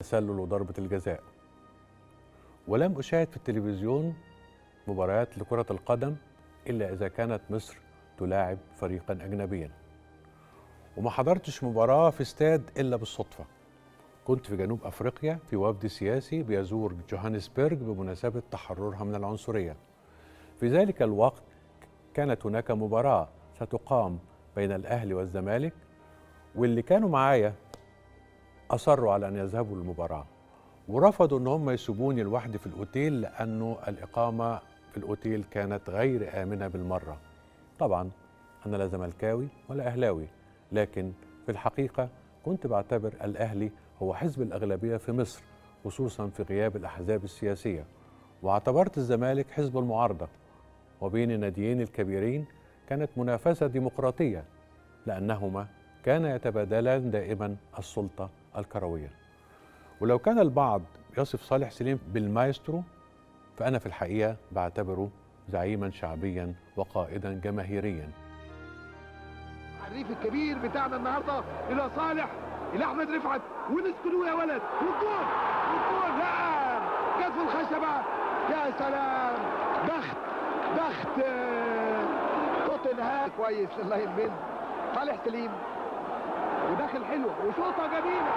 تسلل وضربة الجزاء ولم أشاهد في التلفزيون مباريات لكرة القدم إلا إذا كانت مصر تلاعب فريقا أجنبيا وما حضرتش مباراة في استاد إلا بالصدفة كنت في جنوب أفريقيا في وفد سياسي بيزور جوهانسبرج بمناسبة تحررها من العنصرية في ذلك الوقت كانت هناك مباراة ستقام بين الأهلي والزمالك واللي كانوا معايا أصروا على أن يذهبوا للمباراة ورفضوا أن هم يسيبوني لوحدي في الأوتيل لأنه الإقامة في الأوتيل كانت غير آمنة بالمرة طبعا أنا لا زملكاوي ولا أهلاوي لكن في الحقيقة كنت بعتبر الأهلي هو حزب الأغلبية في مصر خصوصا في غياب الأحزاب السياسية واعتبرت الزمالك حزب المعارضة وبين الناديين الكبيرين كانت منافسة ديمقراطية لأنهما كان يتبادلان دائما السلطة الكروية ولو كان البعض يصف صالح سليم بالمايسترو فأنا في الحقيقة بعتبره زعيما شعبيا وقائدا جماهيريا الحريف الكبير بتاعنا النهارده الى صالح الى احمد رفعت ونسكنوا يا ولد والجول والجول لا جت في الخشبه يا سلام بخت بخت آه، توتنهام كويس الله يلمن صالح سليم وداخل حلو وشوطه جميله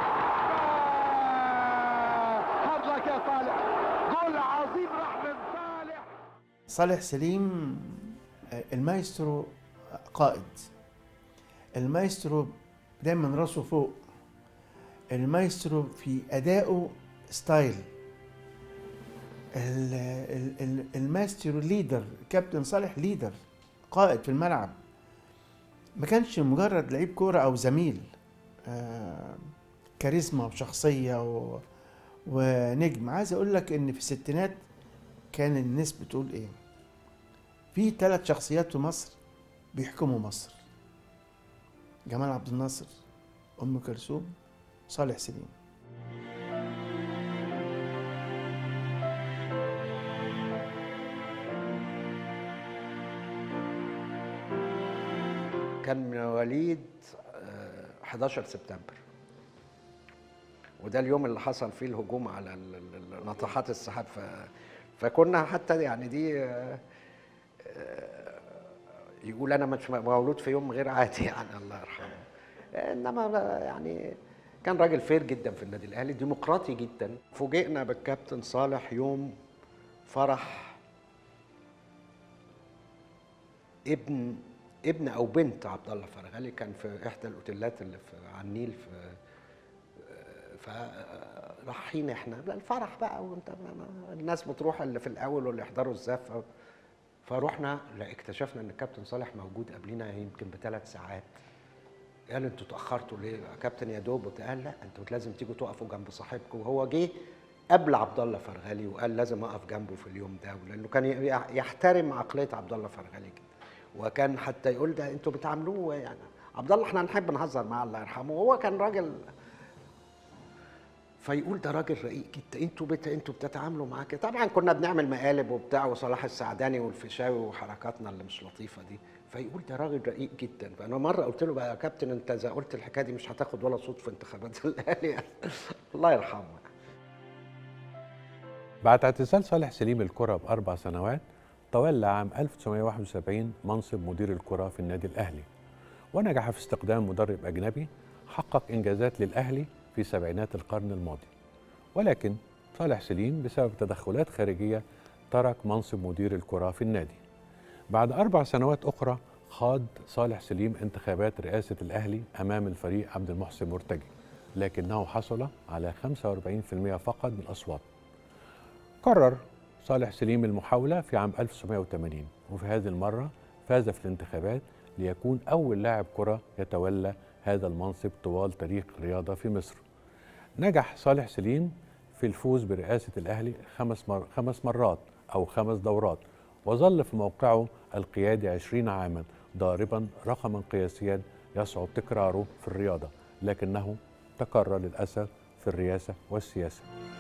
آه، هارد لك يا صالح جول عظيم راح من صالح صالح سليم آه، المايسترو قائد المايسترو دايما راسه فوق المايسترو في أدائه ستايل ال- ال- ال- المايسترو ليدر كابتن صالح ليدر قائد في الملعب ما كانش مجرد لعيب كورة أو زميل آه، كاريزما وشخصية و... ونجم عايز أقول لك إن في الستينات كان الناس بتقول إيه في ثلاث شخصيات في مصر بيحكموا مصر جمال عبد الناصر ام كلثوم صالح سليم كان مواليد آه، 11 سبتمبر وده اليوم اللي حصل فيه الهجوم على ال- ال- ال- ناطحات السحاب ف... فكنا حتى يعني دي آه، آه، يقول انا مش مولود في يوم غير عادي يعني الله يرحمه انما بقى يعني كان راجل فير جدا في النادي الاهلي ديمقراطي جدا فوجئنا بالكابتن صالح يوم فرح ابن ابن او بنت عبد الله فرغلي كان في احدى الاوتيلات اللي في على النيل في فرايحين احنا الفرح بقى وانت الناس بتروح اللي في الاول واللي يحضروا الزفه فروحنا لا اكتشفنا ان الكابتن صالح موجود قبلنا يمكن بثلاث ساعات قال انتوا اتاخرتوا ليه يا كابتن يا دوب قال لا انتوا لازم تيجوا تقفوا جنب صاحبكم وهو جه قبل عبد الله فرغلي وقال لازم اقف جنبه في اليوم ده لانه كان يحترم عقليه عبد الله فرغلي جدا وكان حتى يقول ده انتوا بتعاملوه يعني عبد الله احنا نحب نهزر معاه الله يرحمه وهو كان راجل فيقول ده راجل رقيق جدا انتوا بت... انتوا بتتعاملوا معاه كده طبعا كنا بنعمل مقالب وبتاع وصلاح السعداني والفيشاوي وحركاتنا اللي مش لطيفه دي فيقول ده راجل رقيق جدا فانا مره قلت له بقى يا كابتن انت اذا قلت الحكايه دي مش هتاخد ولا صوت في انتخابات الاهلي يعني. الله يرحمه بعد اعتزال صالح سليم الكرة بأربع سنوات تولى عام 1971 منصب مدير الكرة في النادي الأهلي ونجح في استخدام مدرب أجنبي حقق إنجازات للأهلي في سبعينات القرن الماضي ولكن صالح سليم بسبب تدخلات خارجية ترك منصب مدير الكرة في النادي بعد أربع سنوات أخرى خاض صالح سليم انتخابات رئاسة الأهلي أمام الفريق عبد المحسن مرتجي لكنه حصل على 45% فقط من الأصوات قرر صالح سليم المحاولة في عام 1980 وفي هذه المرة فاز في الانتخابات ليكون أول لاعب كرة يتولى هذا المنصب طوال تاريخ الرياضة في مصر نجح صالح سليم في الفوز برئاسة الأهلي خمس, مر... خمس مرات أو خمس دورات وظل في موقعه القيادي عشرين عاما ضاربا رقما قياسيا يصعب تكراره في الرياضة لكنه تكرر للأسف في الرئاسة والسياسة